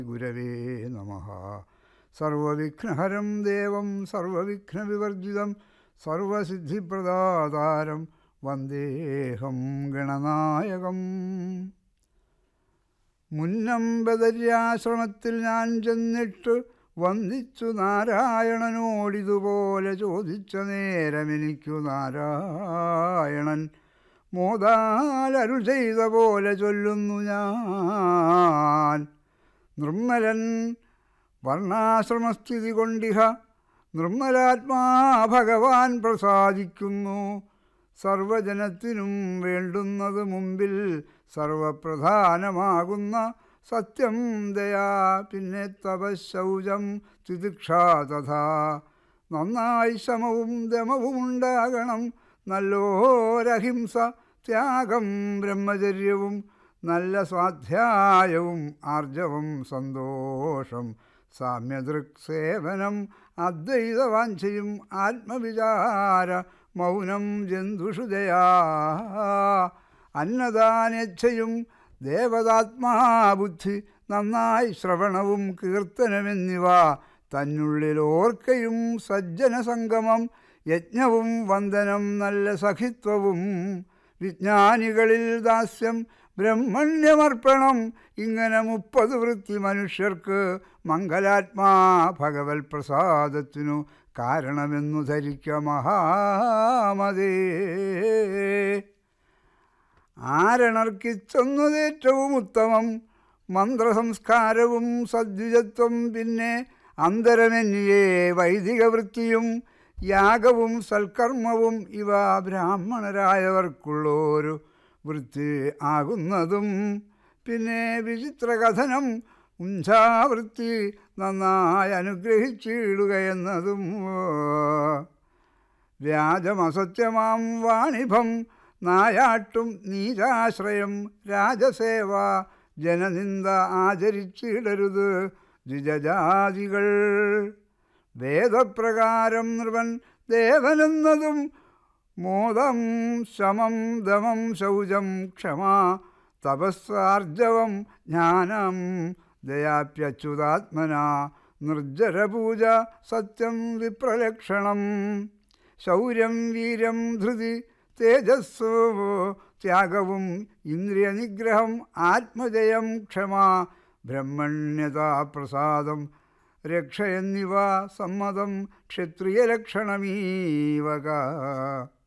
ഗുരവേ നമ സർവവിഘ്നഹരം ദേവം സർവവിഘ്നവിവർജിതം സർവസിദ്ധിപ്രദാതാരം വന്ദേഹം ഗണനായകം മുന്നമ്പതര്യാശ്രമത്തിൽ ഞാൻ ചെന്നിട്ട് വന്ദിച്ചു നാരായണനോടിതുപോലെ ചോദിച്ച നേരമെനിക്കു നാരായണൻ മോദാലരുൾ ചെയ്ത പോലെ ചൊല്ലുന്നു ഞാൻ നിർമ്മലൻ വർണ്ണാശ്രമസ്ഥിതി കൊണ്ടിഹ നിർമ്മലാത്മാ ഭഗവാൻ പ്രസാദിക്കുന്നു സർവജനത്തിനും വേണ്ടുന്നത് മുമ്പിൽ സർവപ്രധാനമാകുന്ന സത്യം ദയാ പിന്നെ തപശൗചം തിദിക്ഷ തഥാ നന്നായി ശമവും ദമവും ഉണ്ടാകണം നല്ലോരഹിംസ ത്യാഗം ബ്രഹ്മചര്യവും നല്ല സ്വാധ്യായവും ആർജവം സന്തോഷം സാമ്യദൃക് സേവനം അദ്വൈതവാഞ്ചയും ആത്മവിചാര മൗനം ജന്തുഷുദയാ അന്നദാനേച്ഛയും ദേവതാത്മാബുദ്ധി നന്നായി ശ്രവണവും കീർത്തനമെന്നിവ തന്നുള്ളിൽ ഓർക്കയും സജ്ജന സംഗമം യജ്ഞവും വന്ദനം നല്ല സഖിത്വവും വിജ്ഞാനികളിൽ ദാസ്യം ബ്രഹ്മണ്യമർപ്പണം ഇങ്ങനെ മുപ്പത് വൃത്തി മനുഷ്യർക്ക് മംഗലാത്മാ ഭഗവത് പ്രസാദത്തിനു കാരണമെന്നു ധരിക്ക മഹാമതേ ആരണർക്കിച്ചൊന്നതേറ്റവും ഉത്തമം മന്ത്രസംസ്കാരവും സദ്വിജത്വം പിന്നെ അന്തരമെന്നിയേ വൈദിക വൃത്തിയും യാഗവും സൽക്കർമ്മവും ഇവ ബ്രാഹ്മണരായവർക്കുള്ളൊരു വൃത്തി ആകുന്നതും പിന്നെ വിചിത്രകഥനം ഉഞ്ചാവൃത്തി നന്നായി അനുഗ്രഹിച്ചിടുക എന്നതും വ്യാജമസത്യമാം വാണിഭം നായാട്ടും നീചാശ്രയം രാജസേവ ജനനിന്ദ ആചരിച്ചിടരുത് ദ്വിജജാതികൾ വേദപ്രകാരം നൃപൻ ദേവനെന്നതും മോദം ശമം ദമം ശൗചം ക്ഷമ തപസ്സാർജവം ജ്ഞാനം ദയാപ്യച്യുതാത്മന നിർജ്ജരപൂജ സത്യം വിപ്രലക്ഷണം ശൗര്യം വീര്യം ധൃതി തേജസ്സോ ത്യാഗവും ഇന്ദ്രിയനിഗ്രഹം ആത്മജയം ക്ഷമ ബ്രഹ്മണ്യതാ പ്രസാദം രക്ഷ എന്നിവ സമ്മതം ക്ഷത്രിയലക്ഷണമീവക